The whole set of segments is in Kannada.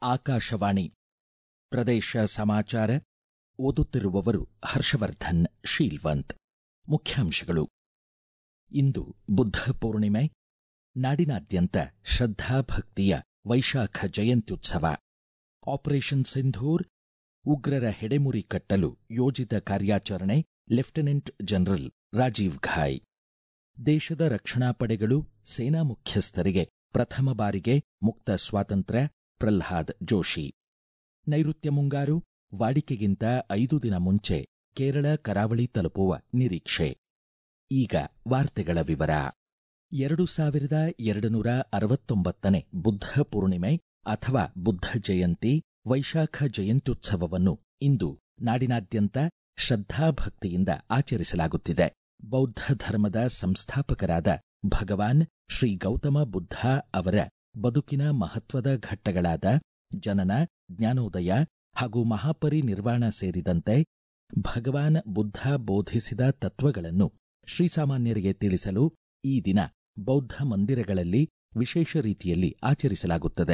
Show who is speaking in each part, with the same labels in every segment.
Speaker 1: ಆಕಾಶವಾಣಿ ಪ್ರದೇಶ ಸಮಾಚಾರ ಓದುತ್ತಿರುವವರು ಹರ್ಷವರ್ಧನ್ ಶೀಲ್ವಂತ್ ಮುಖ್ಯಾಂಶಗಳು ಇಂದು ಬುದ್ಧ ಪೂರ್ಣಿಮೆ ನಾಡಿನಾದ್ಯಂತ ಶ್ರದ್ಧಾಭಕ್ತಿಯ ವೈಶಾಖ ಜಯಂತ್ಯುತ್ಸವ ಆಪರೇಷನ್ ಸಿಂಧೂರ್ ಉಗ್ರರ ಹೆಡೆಮುರಿ ಕಟ್ಟಲು ಯೋಜಿತ ಕಾರ್ಯಾಚರಣೆ ಲೆಫ್ಟಿನೆಂಟ್ ಜನರಲ್ ರಾಜೀವ್ ಘಾಯ್ ದೇಶದ ರಕ್ಷಣಾ ಪಡೆಗಳು ಸೇನಾ ಮುಖ್ಯಸ್ಥರಿಗೆ ಪ್ರಥಮ ಬಾರಿಗೆ ಮುಕ್ತ ಸ್ವಾತಂತ್ರ್ಯ ಪ್ರಲ್ಹಾದ್ ಜೋಶಿ ನೈಋತ್ಯ ಮುಂಗಾರು ವಾಡಿಕೆಗಿಂತ ಐದು ದಿನ ಮುಂಚೆ ಕೇರಳ ಕರಾವಳಿ ತಲುಪುವ ನಿರೀಕ್ಷೆ ಈಗ ವಾರ್ತೆಗಳ ವಿವರ ಎರಡು ಸಾವಿರದ ಎರಡುನೂರ ಅರವತ್ತೊಂಬತ್ತನೇ ಬುದ್ಧ ಪೂರ್ಣಿಮೆ ಅಥವಾ ಬುದ್ಧ ಜಯಂತಿ ವೈಶಾಖ ಜಯಂತ್ಯುತ್ಸವವನ್ನು ಇಂದು ನಾಡಿನಾದ್ಯಂತ ಶ್ರದ್ಧಾಭಕ್ತಿಯಿಂದ ಆಚರಿಸಲಾಗುತ್ತಿದೆ ಬೌದ್ಧ ಧರ್ಮದ ಸಂಸ್ಥಾಪಕರಾದ ಭಗವಾನ್ ಶ್ರೀ ಗೌತಮ ಬುದ್ಧ ಅವರ ಬದುಕಿನ ಮಹತ್ವದ ಘಟ್ಟಗಳಾದ ಜನನ ಜ್ಞಾನೋದಯ ಹಾಗೂ ಮಹಾಪರಿನಿರ್ವಾಣ ಸೇರಿದಂತೆ ಭಗವಾನ್ ಬುದ್ಧ ಬೋಧಿಸಿದ ತತ್ವಗಳನ್ನು ಶ್ರೀಸಾಮಾನ್ಯರಿಗೆ ತಿಳಿಸಲು ಈ ದಿನ ಬೌದ್ಧ ಮಂದಿರಗಳಲ್ಲಿ ವಿಶೇಷ ರೀತಿಯಲ್ಲಿ ಆಚರಿಸಲಾಗುತ್ತದೆ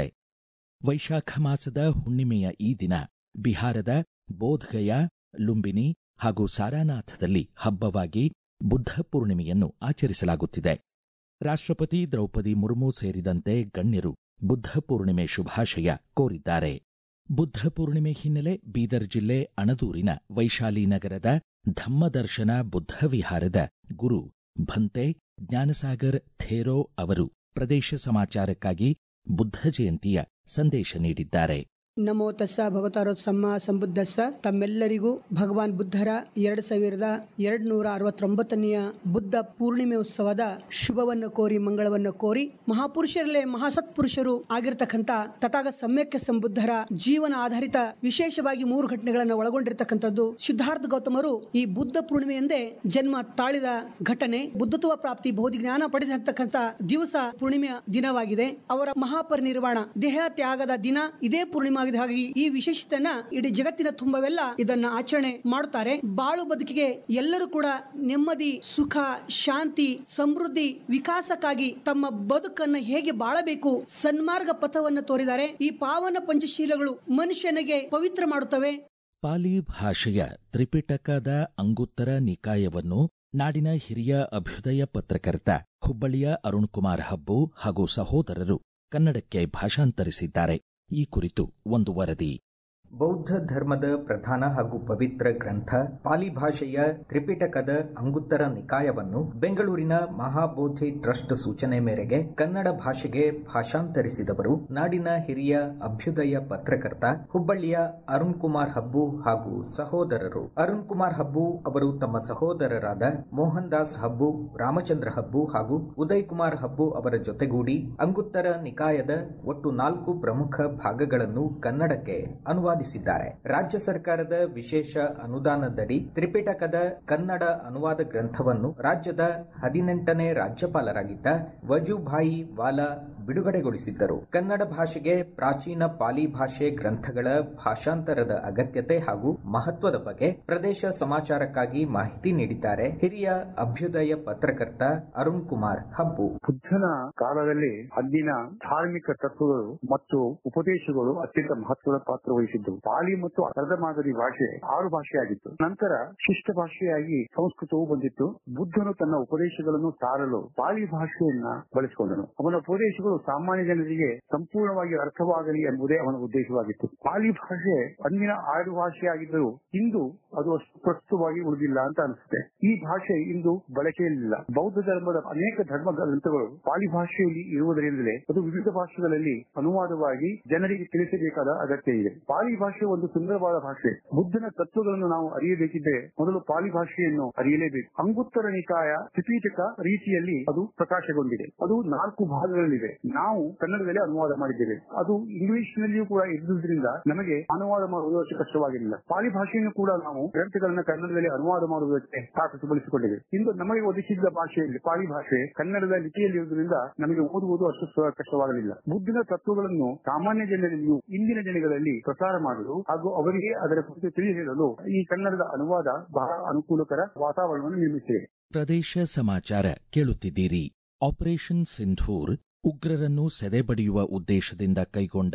Speaker 1: ವೈಶಾಖ ಮಾಸದ ಹುಣ್ಣಿಮೆಯ ಈ ದಿನ ಬಿಹಾರದ ಬೋಧ್ಗಯಾ ಲುಂಬಿನಿ ಹಾಗೂ ಸಾರಾನಾಥದಲ್ಲಿ ಹಬ್ಬವಾಗಿ ಬುದ್ಧ ಪೂರ್ಣಿಮೆಯನ್ನು ಆಚರಿಸಲಾಗುತ್ತಿದೆ ರಾಷ್ಟ್ರಪತಿ ದ್ರೌಪದಿ ಮುರ್ಮು ಸೇರಿದಂತೆ ಗಣ್ಯರು ಬುದ್ಧ ಪೂರ್ಣಿಮೆ ಶುಭಾಶಯ ಕೋರಿದ್ದಾರೆ ಬುದ್ಧ ಪೂರ್ಣಿಮೆ ಹಿನ್ನೆಲೆ ಬೀದರ್ ಜಿಲ್ಲೆ ಅಣದೂರಿನ ವೈಶಾಲಿ ನಗರದ ಧಮ್ಮದರ್ಶನ ಬುದ್ಧ ವಿಹಾರದ ಗುರು ಭಂತೆ ಜ್ಞಾನಸಾಗರ್ ಥೇರೋ ಅವರು ಪ್ರದೇಶ ಸಮಾಚಾರಕ್ಕಾಗಿ ಬುದ್ಧ ಜಯಂತಿಯ ಸಂದೇಶ ನೀಡಿದ್ದಾರೆ
Speaker 2: ನಮೋ ತಸ್ಸ ಭಗವತಾರೋ ಸಮ್ಮ ಸಂಬುದ್ಧಸ್ಸ ತಮ್ಮೆಲ್ಲರಿಗೂ ಭಗವಾನ್ ಬುದ್ಧರ ಎರಡ್ ಸಾವಿರದ ಎರಡ್ ನೂರ ಅರವತ್ತೊಂಬತ್ತನೆಯ ಬುದ್ಧ ಪೂರ್ಣಿಮೆ ಉತ್ಸವದ ಶುಭವನ್ನು ಕೋರಿ ಮಂಗಳವನ್ನು ಕೋರಿ ಮಹಾಪುರುಷರಲ್ಲೇ ಮಹಾಸತ್ಪುರುಷರು ಆಗಿರತಕ್ಕಂಥ ತಥಾಗ ಸಮ್ಯಕ್ಕೆ ಸಂಬುದ್ಧರ ಜೀವನ ಆಧಾರಿತ ವಿಶೇಷವಾಗಿ ಮೂರು ಘಟನೆಗಳನ್ನು ಒಳಗೊಂಡಿರತಕ್ಕಂಥದ್ದು ಸಿದ್ಧಾರ್ಥ ಗೌತಮರು ಈ ಬುದ್ಧ ಪೂರ್ಣಿಮೆಯಂದೇ ಜನ್ಮ ತಾಳಿದ ಘಟನೆ ಬುದ್ಧತ್ವ ಪ್ರಾಪ್ತಿ ಬಹುದಿ ಜ್ಞಾನ ಪಡೆದಿರ್ತಕ್ಕಂಥ ದಿವಸ ಪೂರ್ಣಿಮೆಯ ದಿನವಾಗಿದೆ ಅವರ ಮಹಾಪರಿನಿರ್ವಾಣ ದೇಹ ತ್ಯಾಗದ ದಿನ ಇದೇ ಪೂರ್ಣಿಮೆ ಆಗಿದೆ ಹಾಗಾಗಿ ಈ ವಿಶೇಷತೆಯನ್ನ ಇಡೀ ಜಗತ್ತಿನ ತುಂಬವೆಲ್ಲ ಇದನ್ನ ಆಚರಣೆ ಮಾಡುತ್ತಾರೆ ಬಾಳು ಬದುಕಿಗೆ ಎಲ್ಲರೂ ಕೂಡ ನೆಮ್ಮದಿ ಸುಖ ಶಾಂತಿ ಸಮೃದ್ಧಿ ವಿಕಾಸಕ್ಕಾಗಿ ತಮ್ಮ ಬದುಕನ್ನು ಹೇಗೆ ಬಾಳಬೇಕು ಸನ್ಮಾರ್ಗ ಪಥವನ್ನು ತೋರಿದ್ದಾರೆ ಈ ಪಾವನ ಪಂಚಶೀಲಗಳು ಮನುಷ್ಯನಿಗೆ ಪವಿತ್ರ ಮಾಡುತ್ತವೆ
Speaker 1: ಪಾಲಿ ಭಾಷೆಯ ತ್ರಿಪಿಟಕದ ಅಂಗುತ್ತರ ನಿಕಾಯವನ್ನು ನಾಡಿನ ಹಿರಿಯ ಅಭ್ಯುದಯ ಪತ್ರಕರ್ತ ಹುಬ್ಬಳ್ಳಿಯ ಅರುಣ್ ಕುಮಾರ್ ಹಬ್ಬು ಹಾಗೂ ಸಹೋದರರು ಕನ್ನಡಕ್ಕೆ ಭಾಷಾಂತರಿಸಿದ್ದಾರೆ ಈ ಕುರಿತು ಒಂದು ವರದಿ
Speaker 3: ಬೌದ್ಧ ಧರ್ಮದ ಪ್ರಧಾನ ಹಾಗೂ ಪವಿತ್ರ ಗ್ರಂಥ ಪಾಲಿ ಭಾಷೆಯ ತ್ರಿಪಿಟಕದ ಅಂಗುತ್ತರ ನಿಕಾಯವನ್ನು ಬೆಂಗಳೂರಿನ ಮಹಾಬೋಧಿ ಟ್ರಸ್ಟ್ ಸೂಚನೆ ಮೇರೆಗೆ ಕನ್ನಡ ಭಾಷೆಗೆ ಭಾಷಾಂತರಿಸಿದವರು ನಾಡಿನ ಹಿರಿಯ ಅಭ್ಯುದಯ ಪತ್ರಕರ್ತ ಹುಬ್ಬಳ್ಳಿಯ ಅರುಣ್ ಕುಮಾರ್ ಹಬ್ಬು ಹಾಗೂ ಸಹೋದರರು ಅರುಣ್ ಕುಮಾರ್ ಹಬ್ಬು ಅವರು ತಮ್ಮ ಸಹೋದರರಾದ ಮೋಹನ್ ದಾಸ್ ಹಬ್ಬು ರಾಮಚಂದ್ರ ಹಬ್ಬು ಹಾಗೂ ಉದಯ್ ಕುಮಾರ್ ಹಬ್ಬು ಅವರ ಜೊತೆಗೂಡಿ ಅಂಗುತ್ತರ ನಿಕಾಯದ ಒಟ್ಟು ನಾಲ್ಕು ಪ್ರಮುಖ ಭಾಗಗಳನ್ನು ಕನ್ನಡಕ್ಕೆ ಅನುವಾದ ರಾಜ್ಯ ಸರ್ಕಾರದ ವಿಶೇಷ ಅನುದಾನದಡಿ ತ್ರಿಪಿಟಕದ ಕನ್ನಡ ಅನುವಾದ ಗ್ರಂಥವನ್ನು ರಾಜ್ಯದ ಹದಿನೆಂಟನೇ ರಾಜ್ಯಪಾಲರಾಗಿದ್ದ ವಜುಭಾಯಿ ವಾಲಾ ಬಿಡುಗಡೆಗೊಳಿಸಿದ್ದರು ಕನ್ನಡ ಭಾಷೆಗೆ ಪ್ರಾಚೀನ ಪಾಲಿ ಭಾಷೆ ಗ್ರಂಥಗಳ ಭಾಷಾಂತರದ ಅಗತ್ಯತೆ ಹಾಗೂ ಮಹತ್ವದ ಬಗ್ಗೆ ಪ್ರದೇಶ ಸಮಾಚಾರಕ್ಕಾಗಿ ಮಾಹಿತಿ ನೀಡಿದ್ದಾರೆ ಹಿರಿಯ ಅಭ್ಯುದಯ ಪತ್ರಕರ್ತ ಅರುಣ್ ಕುಮಾರ್ ಹಬ್ಬು
Speaker 4: ಬುದ್ಧನ ಕಾಲದಲ್ಲಿ ಅಂದಿನ ಧಾರ್ಮಿಕ ತತ್ವಗಳು ಮತ್ತು ಉಪದೇಶಗಳು ಅತ್ಯಂತ ಮಹತ್ವದ ಪಾತ್ರ ವಹಿಸಿದ್ದವು ಪಾಲಿ ಮತ್ತು ಅರ್ಧ ಮಾದರಿ ಭಾಷೆ ಆರು ಭಾಷೆಯಾಗಿತ್ತು ನಂತರ ಶಿಷ್ಟ ಭಾಷೆಯಾಗಿ ಸಂಸ್ಕೃತವು ಬಂದಿತ್ತು ಬುದ್ಧನು ತನ್ನ ಉಪದೇಶಗಳನ್ನು ಸಾರಲು ಪಾಲಿ ಭಾಷೆಯನ್ನ ಬಳಸಿಕೊಂಡನು ಅವನ ಉಪದೇಶಗಳು ಸಾಮಾನ್ಯ ಜನರಿಗೆ ಸಂಪೂರ್ಣವಾಗಿ ಅರ್ಥವಾಗಲಿ ಎಂಬುದೇ ಅವನ ಉದ್ದೇಶವಾಗಿತ್ತು ಪಾಲಿ ಭಾಷೆ ಅಂದಿನ ಆರು ಭಾಷೆಯಾಗಿದ್ದರೂ ಇಂದು ಅದು ಅಷ್ಟು ಪ್ರಸ್ತುತವಾಗಿ ಉಳಿದಿಲ್ಲ ಅಂತ ಅನಿಸುತ್ತೆ ಈ ಭಾಷೆ ಇಂದು ಬಳಕೆಯಲ್ಲಿಲ್ಲ ಬೌದ್ಧ ಧರ್ಮದ ಅನೇಕ ಧರ್ಮ ಗ್ರಂಥಗಳು ಪಾಲಿ ಭಾಷೆಯಲ್ಲಿ ಇರುವುದರಿಂದಲೇ ಅದು ವಿವಿಧ ಭಾಷೆಗಳಲ್ಲಿ ಅನುವಾದವಾಗಿ ಜನರಿಗೆ ತಿಳಿಸಬೇಕಾದ ಅಗತ್ಯ ಇದೆ ಪಾಲಿ ಭಾಷೆ ಒಂದು ಸುಂದರವಾದ ಭಾಷೆ ಬುದ್ಧನ ತತ್ವಗಳನ್ನು ನಾವು ಅರಿಯಬೇಕಿದ್ದರೆ ಮೊದಲು ಪಾಲಿ ಭಾಷೆಯನ್ನು ಅರಿಯಲೇಬೇಕು ಅಂಗುತ್ತರ ನಿಕಾಯ ತ್ರಿಪೀಠಕ ರೀತಿಯಲ್ಲಿ ಅದು ಪ್ರಕಾಶಗೊಂಡಿದೆ ಅದು ನಾಲ್ಕು ಭಾಗಗಳಲ್ಲಿದೆ ನಾವು ಕನ್ನಡದಲ್ಲಿ ಅನುವಾದ ಮಾಡಿದ್ದೇವೆ ಅದು ಇಂಗ್ಲಿಷ್ ನಲ್ಲಿಯೂ ಕೂಡ ಇರುವುದರಿಂದ ನಮಗೆ ಅನುವಾದ ಮಾಡುವುದು ಅಷ್ಟು ಕಷ್ಟವಾಗಿರಲಿಲ್ಲ ಪಾಲಿ ಭಾಷೆಯನ್ನು ಕೂಡ ನಾವು ಗ್ರಂಥಗಳನ್ನ ಕನ್ನಡದಲ್ಲಿ ಅನುವಾದ ಮಾಡುವುದಕ್ಕೆ ಸಾಕಷ್ಟುಗೊಳಿಸಿಕೊಂಡಿದೆ ಇಂದು ನಮಗೆ ಒದಗಿಸಿದ ಭಾಷೆಯಲ್ಲಿ ಪಾಲಿ ಭಾಷೆ ಕನ್ನಡದ ಲಿಪಿಯಲ್ಲಿ ಇರುವುದರಿಂದ ನಮಗೆ ಓದುವುದು ಅಷ್ಟು ಕಷ್ಟವಾಗಲಿಲ್ಲ ಬುದ್ಧನ ತತ್ವಗಳನ್ನು ಸಾಮಾನ್ಯ ಜನರಲ್ಲಿಯೂ ಇಂದಿನ ಜನಗಳಲ್ಲಿ ಪ್ರಸಾರ ಮಾಡಲು ಹಾಗೂ ಅವರಿಗೆ ಅದರ ಕುರಿತು ತಿಳಿಸಲು ಈ ಕನ್ನಡದ ಅನುವಾದ ಬಹಳ ಅನುಕೂಲಕರ ವಾತಾವರಣವನ್ನು ನಿರ್ಮಿಸಿದೆ
Speaker 1: ಪ್ರದೇಶ ಸಮಾಚಾರ ಕೇಳುತ್ತಿದ್ದೀರಿ ಆಪರೇಷನ್ ಸಿಂಧೂರ್ ಉಗ್ರರನ್ನು ಸೆದೆಬಡಿಯುವ ಉದ್ದೇಶದಿಂದ ಕೈಗೊಂಡ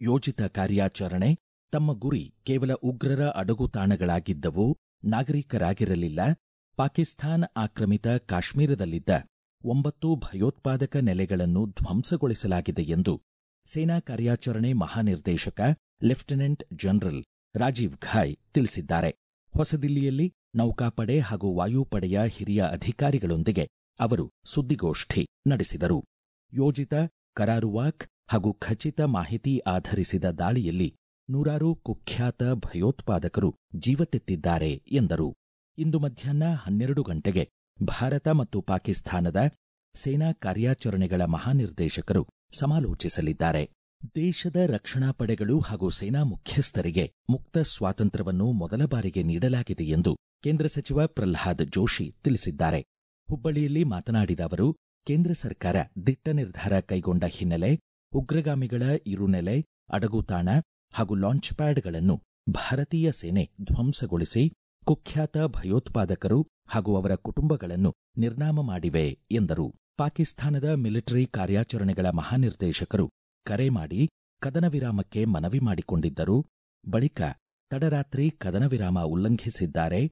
Speaker 1: ಯೋಜಿತ ಕಾರ್ಯಾಚರಣೆ ತಮ್ಮ ಗುರಿ ಕೇವಲ ಉಗ್ರರ ಅಡಗುತಾಣಗಳಾಗಿದ್ದವು ನಾಗರಿಕರಾಗಿರಲಿಲ್ಲ ಪಾಕಿಸ್ತಾನ್ ಆಕ್ರಮಿತ ಕಾಶ್ಮೀರದಲ್ಲಿದ್ದ ಒಂಬತ್ತು ಭಯೋತ್ಪಾದಕ ನೆಲೆಗಳನ್ನು ಧ್ವಂಸಗೊಳಿಸಲಾಗಿದೆ ಎಂದು ಸೇನಾ ಕಾರ್ಯಾಚರಣೆ ಮಹಾನಿರ್ದೇಶಕ ಲೆಫ್ಟಿನೆಂಟ್ ಜನರಲ್ ರಾಜೀವ್ ಘಾಯ್ ತಿಳಿಸಿದ್ದಾರೆ ಹೊಸದಿಲ್ಲಿಯಲ್ಲಿ ನೌಕಾಪಡೆ ಹಾಗೂ ವಾಯುಪಡೆಯ ಹಿರಿಯ ಅಧಿಕಾರಿಗಳೊಂದಿಗೆ ಅವರು ಸುದ್ದಿಗೋಷ್ಠಿ ನಡೆಸಿದರು ಯೋಜಿತ ಕರಾರುವಾಕ್ ಹಾಗೂ ಖಚಿತ ಮಾಹಿತಿ ಆಧರಿಸಿದ ದಾಳಿಯಲ್ಲಿ ನೂರಾರು ಕುಖ್ಯಾತ ಭಯೋತ್ಪಾದಕರು ಜೀವತೆತ್ತಿದ್ದಾರೆ ಎಂದರು ಇಂದು ಮಧ್ಯಾಹ್ನ ಹನ್ನೆರಡು ಗಂಟೆಗೆ ಭಾರತ ಮತ್ತು ಪಾಕಿಸ್ತಾನದ ಸೇನಾ ಕಾರ್ಯಾಚರಣೆಗಳ ಮಹಾನಿರ್ದೇಶಕರು ಸಮಾಲೋಚಿಸಲಿದ್ದಾರೆ ದೇಶದ ರಕ್ಷಣಾ ಪಡೆಗಳು ಹಾಗೂ ಸೇನಾ ಮುಖ್ಯಸ್ಥರಿಗೆ ಮುಕ್ತ ಸ್ವಾತಂತ್ರ್ಯವನ್ನು ಮೊದಲ ಬಾರಿಗೆ ನೀಡಲಾಗಿದೆ ಎಂದು ಕೇಂದ್ರ ಸಚಿವ ಪ್ರಲ್ಹಾದ್ ಜೋಶಿ ತಿಳಿಸಿದ್ದಾರೆ ಹುಬ್ಬಳ್ಳಿಯಲ್ಲಿ ಮಾತನಾಡಿದ ಅವರು ಕೇಂದ್ರ ಸರ್ಕಾರ ದಿಟ್ಟ ನಿರ್ಧಾರ ಕೈಗೊಂಡ ಹಿನ್ನೆಲೆ ಉಗ್ರಗಾಮಿಗಳ ಇರುನೆಲೆ ಅಡಗುತಾಣ ಹಾಗೂ ಲಾಂಚ್ ಪ್ಯಾಡ್ಗಳನ್ನು ಭಾರತೀಯ ಸೇನೆ ಧ್ವಂಸಗೊಳಿಸಿ ಕುಖ್ಯಾತ ಭಯೋತ್ಪಾದಕರು ಹಾಗೂ ಅವರ ಕುಟುಂಬಗಳನ್ನು ನಿರ್ನಾಮ ಮಾಡಿವೆ ಎಂದರು ಪಾಕಿಸ್ತಾನದ ಮಿಲಿಟರಿ ಕಾರ್ಯಾಚರಣೆಗಳ ಮಹಾನಿರ್ದೇಶಕರು ಕರೆ ಮಾಡಿ ಕದನ ವಿರಾಮಕ್ಕೆ ಮನವಿ ಮಾಡಿಕೊಂಡಿದ್ದರು ಬಳಿಕ ತಡರಾತ್ರಿ ಕದನ ವಿರಾಮ ಉಲ್ಲಂಘಿಸಿದ್ದಾರೆ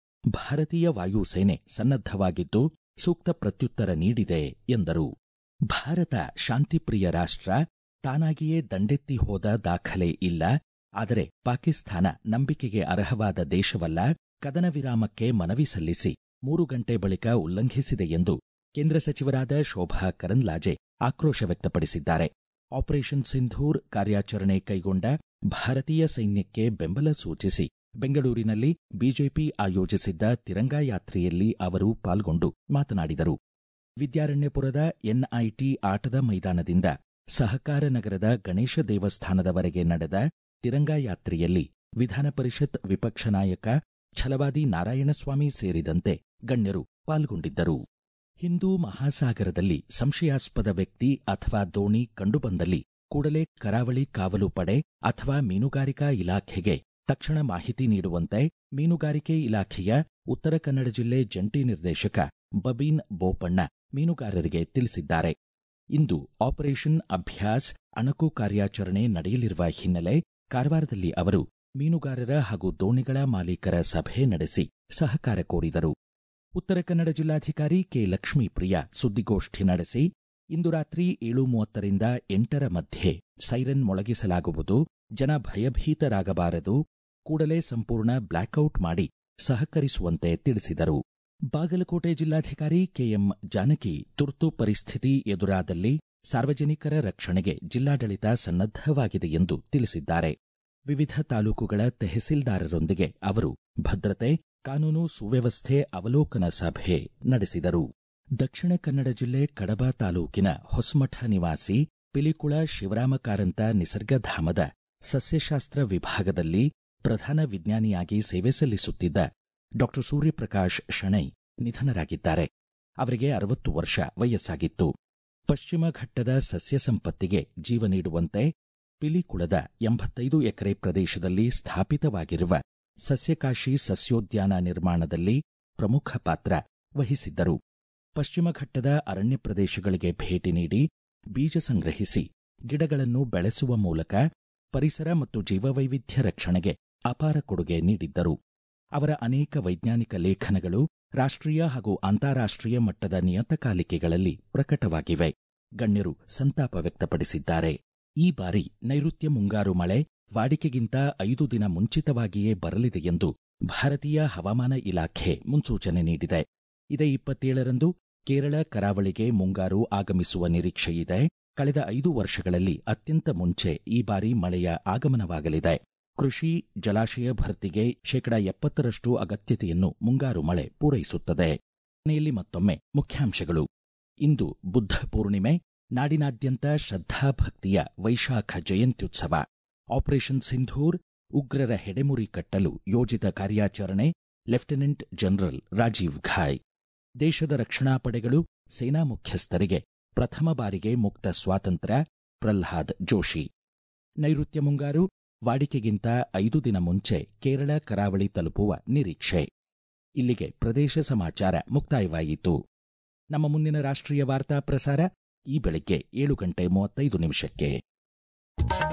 Speaker 1: ಭಾರತೀಯ ವಾಯುಸೇನೆ ಸನ್ನದ್ಧವಾಗಿದ್ದು ಸೂಕ್ತ ಪ್ರತ್ಯುತ್ತರ ನೀಡಿದೆ ಎಂದರು ಭಾರತ ಶಾಂತಿಪ್ರಿಯ ರಾಷ್ಟ್ರ ತಾನಾಗಿಯೇ ದಂಡೆತ್ತಿ ಹೋದ ದಾಖಲೆ ಇಲ್ಲ ಆದರೆ ಪಾಕಿಸ್ತಾನ ನಂಬಿಕೆಗೆ ಅರ್ಹವಾದ ದೇಶವಲ್ಲ ಕದನ ವಿರಾಮಕ್ಕೆ ಮನವಿ ಸಲ್ಲಿಸಿ ಮೂರು ಗಂಟೆ ಬಳಿಕ ಉಲ್ಲಂಘಿಸಿದೆ ಎಂದು ಕೇಂದ್ರ ಸಚಿವರಾದ ಶೋಭಾ ಕರಂದ್ಲಾಜೆ ಆಕ್ರೋಶ ವ್ಯಕ್ತಪಡಿಸಿದ್ದಾರೆ ಆಪರೇಷನ್ ಸಿಂಧೂರ್ ಕಾರ್ಯಾಚರಣೆ ಕೈಗೊಂಡ ಭಾರತೀಯ ಸೈನ್ಯಕ್ಕೆ ಬೆಂಬಲ ಸೂಚಿಸಿ ಬೆಂಗಳೂರಿನಲ್ಲಿ ಬಿಜೆಪಿ ಆಯೋಜಿಸಿದ್ದ ತಿರಂಗಾ ಯಾತ್ರೆಯಲ್ಲಿ ಅವರು ಪಾಲ್ಗೊಂಡು ಮಾತನಾಡಿದರು ವಿದ್ಯಾರಣ್ಯಪುರದ ಎನ್ಐಟಿ ಆಟದ ಮೈದಾನದಿಂದ ಸಹಕಾರ ನಗರದ ಗಣೇಶ ದೇವಸ್ಥಾನದವರೆಗೆ ನಡೆದ ತಿರಂಗಾ ಯಾತ್ರೆಯಲ್ಲಿ ವಿಧಾನ ಪರಿಷತ್ ವಿಪಕ್ಷ ನಾಯಕ ಛಲವಾದಿ ನಾರಾಯಣಸ್ವಾಮಿ ಸೇರಿದಂತೆ ಗಣ್ಯರು ಪಾಲ್ಗೊಂಡಿದ್ದರು ಹಿಂದೂ ಮಹಾಸಾಗರದಲ್ಲಿ ಸಂಶಯಾಸ್ಪದ ವ್ಯಕ್ತಿ ಅಥವಾ ದೋಣಿ ಕಂಡುಬಂದಲ್ಲಿ ಕೂಡಲೇ ಕರಾವಳಿ ಕಾವಲು ಪಡೆ ಅಥವಾ ಮೀನುಗಾರಿಕಾ ಇಲಾಖೆಗೆ ತಕ್ಷಣ ಮಾಹಿತಿ ನೀಡುವಂತೆ ಮೀನುಗಾರಿಕೆ ಇಲಾಖೆಯ ಉತ್ತರ ಕನ್ನಡ ಜಿಲ್ಲೆ ಜಂಟಿ ನಿರ್ದೇಶಕ ಬಬೀನ್ ಬೋಪಣ್ಣ ಮೀನುಗಾರರಿಗೆ ತಿಳಿಸಿದ್ದಾರೆ ಇಂದು ಆಪರೇಷನ್ ಅಭ್ಯಾಸ್ ಅಣಕು ಕಾರ್ಯಾಚರಣೆ ನಡೆಯಲಿರುವ ಹಿನ್ನೆಲೆ ಕಾರವಾರದಲ್ಲಿ ಅವರು ಮೀನುಗಾರರ ಹಾಗೂ ದೋಣಿಗಳ ಮಾಲೀಕರ ಸಭೆ ನಡೆಸಿ ಸಹಕಾರ ಕೋರಿದರು ಉತ್ತರ ಕನ್ನಡ ಜಿಲ್ಲಾಧಿಕಾರಿ ಕೆ ಲಕ್ಷ್ಮೀಪ್ರಿಯ ಸುದ್ದಿಗೋಷ್ಠಿ ನಡೆಸಿ ಇಂದು ರಾತ್ರಿ ಏಳು ಮೂವತ್ತರಿಂದ ಎಂಟರ ಮಧ್ಯೆ ಸೈರನ್ ಮೊಳಗಿಸಲಾಗುವುದು ಜನ ಭಯಭೀತರಾಗಬಾರದು ಕೂಡಲೇ ಸಂಪೂರ್ಣ ಬ್ಲಾಕ್ಔಟ್ ಮಾಡಿ ಸಹಕರಿಸುವಂತೆ ತಿಳಿಸಿದರು ಬಾಗಲಕೋಟೆ ಜಿಲ್ಲಾಧಿಕಾರಿ ಕೆಎಂ ಜಾನಕಿ ತುರ್ತು ಪರಿಸ್ಥಿತಿ ಎದುರಾದಲ್ಲಿ ಸಾರ್ವಜನಿಕರ ರಕ್ಷಣೆಗೆ ಜಿಲ್ಲಾಡಳಿತ ಸನ್ನದ್ಧವಾಗಿದೆ ಎಂದು ತಿಳಿಸಿದ್ದಾರೆ ವಿವಿಧ ತಾಲೂಕುಗಳ ತೆಹಸೀಲ್ದಾರರೊಂದಿಗೆ ಅವರು ಭದ್ರತೆ ಕಾನೂನು ಸುವ್ಯವಸ್ಥೆ ಅವಲೋಕನ ಸಭೆ ನಡೆಸಿದರು ದಕ್ಷಿಣ ಕನ್ನಡ ಜಿಲ್ಲೆ ಕಡಬ ತಾಲೂಕಿನ ಹೊಸಮಠ ನಿವಾಸಿ ಪಿಲಿಕುಳ ಶಿವರಾಮ ಕಾರಂತ ನಿಸರ್ಗಧಾಮದ ಸಸ್ಯಶಾಸ್ತ್ರ ವಿಭಾಗದಲ್ಲಿ ಪ್ರಧಾನ ವಿಜ್ಞಾನಿಯಾಗಿ ಸೇವೆ ಸಲ್ಲಿಸುತ್ತಿದ್ದ ಡಾ ಸೂರ್ಯಪ್ರಕಾಶ್ ಶಣೈ ನಿಧನರಾಗಿದ್ದಾರೆ ಅವರಿಗೆ ಅರವತ್ತು ವರ್ಷ ವಯಸ್ಸಾಗಿತ್ತು ಪಶ್ಚಿಮ ಘಟ್ಟದ ಸಸ್ಯ ಸಂಪತ್ತಿಗೆ ಜೀವ ನೀಡುವಂತೆ ಪಿಲಿಕುಳದ ಎಂಬತ್ತೈದು ಎಕರೆ ಪ್ರದೇಶದಲ್ಲಿ ಸ್ಥಾಪಿತವಾಗಿರುವ ಸಸ್ಯಕಾಶಿ ಸಸ್ಯೋದ್ಯಾನ ನಿರ್ಮಾಣದಲ್ಲಿ ಪ್ರಮುಖ ಪಾತ್ರ ವಹಿಸಿದ್ದರು ಪಶ್ಚಿಮ ಘಟ್ಟದ ಅರಣ್ಯ ಪ್ರದೇಶಗಳಿಗೆ ಭೇಟಿ ನೀಡಿ ಬೀಜ ಸಂಗ್ರಹಿಸಿ ಗಿಡಗಳನ್ನು ಬೆಳೆಸುವ ಮೂಲಕ ಪರಿಸರ ಮತ್ತು ಜೀವವೈವಿಧ್ಯ ರಕ್ಷಣೆಗೆ ಅಪಾರ ಕೊಡುಗೆ ನೀಡಿದ್ದರು ಅವರ ಅನೇಕ ವೈಜ್ಞಾನಿಕ ಲೇಖನಗಳು ರಾಷ್ಟ್ರೀಯ ಹಾಗೂ ಅಂತಾರಾಷ್ಟ್ರೀಯ ಮಟ್ಟದ ನಿಯತಕಾಲಿಕೆಗಳಲ್ಲಿ ಪ್ರಕಟವಾಗಿವೆ ಗಣ್ಯರು ಸಂತಾಪ ವ್ಯಕ್ತಪಡಿಸಿದ್ದಾರೆ ಈ ಬಾರಿ ನೈಋತ್ಯ ಮುಂಗಾರು ಮಳೆ ವಾಡಿಕೆಗಿಂತ ಐದು ದಿನ ಮುಂಚಿತವಾಗಿಯೇ ಬರಲಿದೆ ಎಂದು ಭಾರತೀಯ ಹವಾಮಾನ ಇಲಾಖೆ ಮುನ್ಸೂಚನೆ ನೀಡಿದೆ ಇದೇ ಇಪ್ಪತ್ತೇಳರಂದು ಕೇರಳ ಕರಾವಳಿಗೆ ಮುಂಗಾರು ಆಗಮಿಸುವ ನಿರೀಕ್ಷೆಯಿದೆ ಕಳೆದ ಐದು ವರ್ಷಗಳಲ್ಲಿ ಅತ್ಯಂತ ಮುಂಚೆ ಈ ಬಾರಿ ಮಳೆಯ ಆಗಮನವಾಗಲಿದೆ ಕೃಷಿ ಜಲಾಶಯ ಭರ್ತಿಗೆ ಶೇಕಡಾ ಎಪ್ಪತ್ತರಷ್ಟು ಅಗತ್ಯತೆಯನ್ನು ಮುಂಗಾರು ಮಳೆ ಪೂರೈಸುತ್ತದೆ ಕೊನೆಯಲ್ಲಿ ಮತ್ತೊಮ್ಮೆ ಮುಖ್ಯಾಂಶಗಳು ಇಂದು ಬುದ್ಧ ಪೂರ್ಣಿಮೆ ನಾಡಿನಾದ್ಯಂತ ಶ್ರದ್ಧಾಭಕ್ತಿಯ ವೈಶಾಖ ಜಯಂತ್ಯುತ್ಸವ ಆಪರೇಷನ್ ಸಿಂಧೂರ್ ಉಗ್ರರ ಹೆಡೆಮುರಿ ಕಟ್ಟಲು ಯೋಜಿತ ಕಾರ್ಯಾಚರಣೆ ಲೆಫ್ಟಿನೆಂಟ್ ಜನರಲ್ ರಾಜೀವ್ ಘಾಯ್ ದೇಶದ ರಕ್ಷಣಾ ಪಡೆಗಳು ಸೇನಾ ಮುಖ್ಯಸ್ಥರಿಗೆ ಪ್ರಥಮ ಬಾರಿಗೆ ಮುಕ್ತ ಸ್ವಾತಂತ್ರ್ಯ ಪ್ರಲ್ಹಾದ್ ಜೋಶಿ ನೈಋತ್ಯ ಮುಂಗಾರು ವಾಡಿಕೆಗಿಂತ ಐದು ದಿನ ಮುಂಚೆ ಕೇರಳ ಕರಾವಳಿ ತಲುಪುವ ನಿರೀಕ್ಷೆ ಇಲ್ಲಿಗೆ ಪ್ರದೇಶ ಸಮಾಚಾರ ಮುಕ್ತಾಯವಾಯಿತು ನಮ್ಮ ಮುಂದಿನ ರಾಷ್ಟ್ರೀಯ ವಾರ್ತಾ ಪ್ರಸಾರ ಈ ಬೆಳಗ್ಗೆ ಏಳು ಗಂಟೆ ಮೂವತ್ತೈದು ನಿಮಿಷಕ್ಕೆ